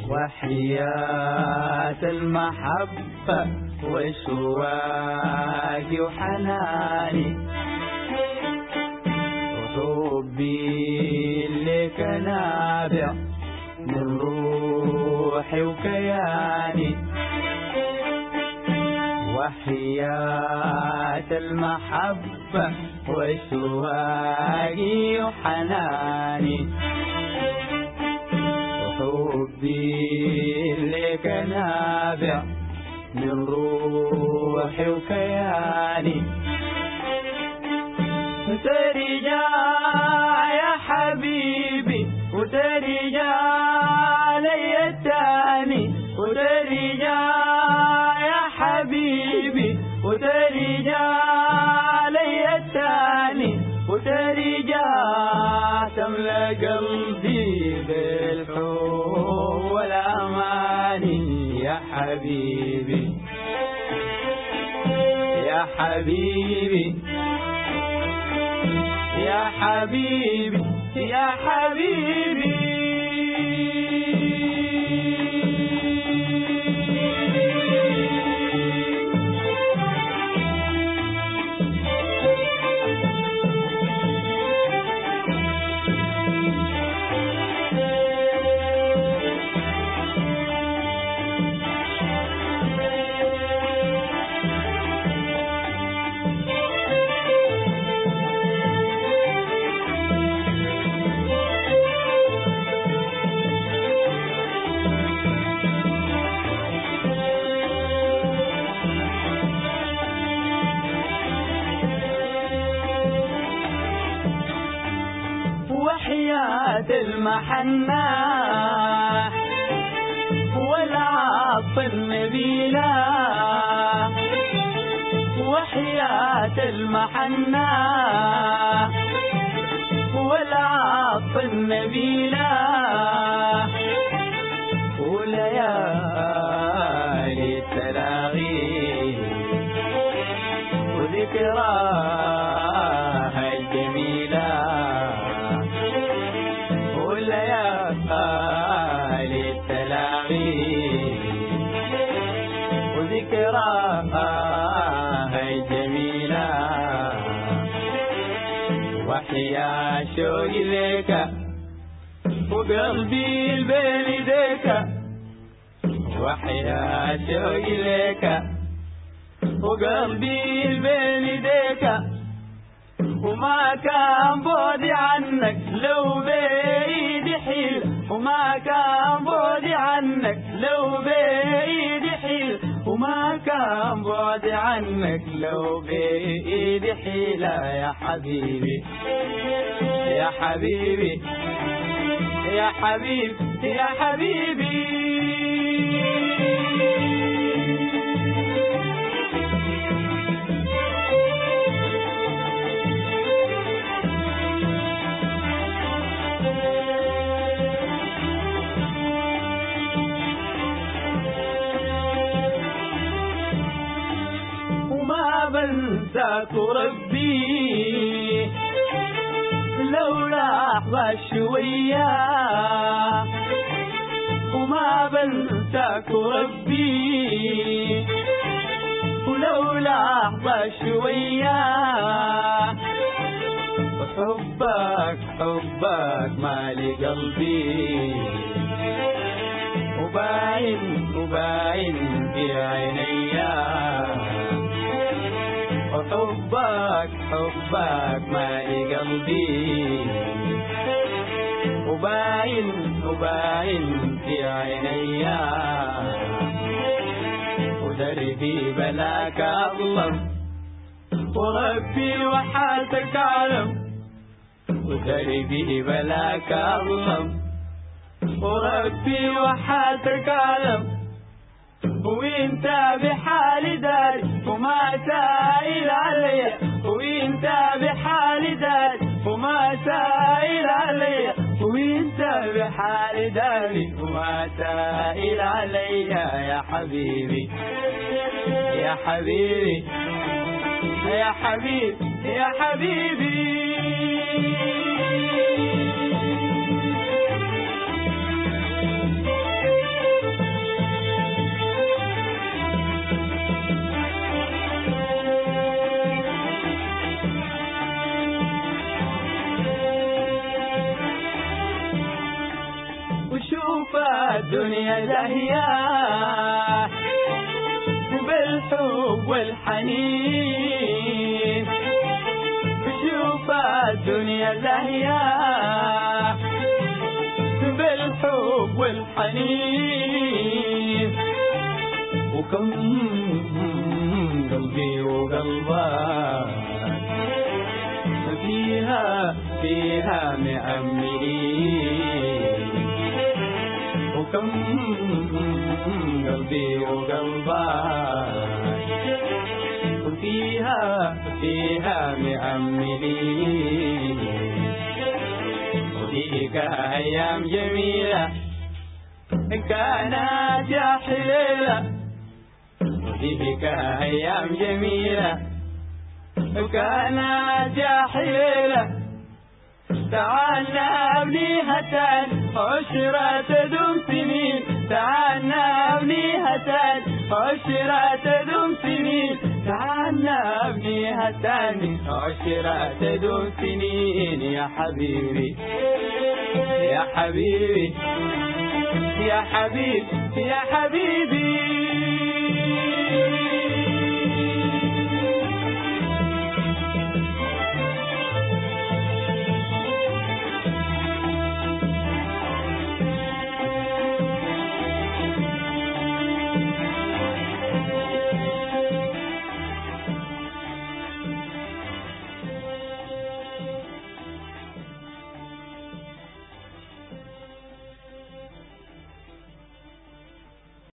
وحياة المحبة وشواقي وحناني وحبي لك نابع من روحي وكياني وحياة المحبة وشواقي وحناني وحبي لك نابع من روحي وكياني وترجع يا حبيبي وترجع لي التاني وترجع يا حبيبي وترجع لي التاني وترجع تملى قلبي بالحب والأماني يا حبيبي يا حبيبي يا حبيبي يا حبيبي وحياة المحنة والعطف النبيلة وحياة المحنة والعطف النبيلة وليالي التلاغي وذكراها الجميلة وليالي التلاغي وذكراها الجميلة وحيا شوقي لك وقلبي البين يديك وحيا شوقي لك وقلبي البين يديك وما كان بعدي عنك لو بيدي حيل وما كان بعدي عنك لو بيدي حيل وما كان بعدي عنك لو بيدي حيلة يا حبيبي يا حبيبي يا حبيبي يا حبيبي وما بنساك ربي لو لحظة شوية وما بنساك ربي ولو لحظة شوية حبك حبك مالي قلبي وباين وباين في عينيا وحبك حبك مالي قلبي وباين وباين في عينيا ودربي بلاك أظلم وربي وحالتك أعلم ودربي بلاك أظلم وربي وحالتك أعلم وانت بحالي داري وما سائل علي وانت بحالي داري وما سائل علي وانت بحالي داري وما سائل علي يا حبيبي يا حبيبي يا حبيبي يا حبيبي الدنيا زهية بالحب والحنين شوف الدنيا زهية بالحب والحنين وكم قلبي وقلبك فيها فيها مأملين وكم قلبي وقلبك وفيها فيها مأملين وفيك أيام جميلة كانت يا حليلة وفيك أيام جميلة كانت يا حليلة تعالنا أبنيها عشرة تدوم سنين تعالنا أبنيها عشرة تدوم سنين تعالنا أبنيها عشرة تدوم سنين يا حبيبي يا حبيبي يا حبيبي يا حبيبي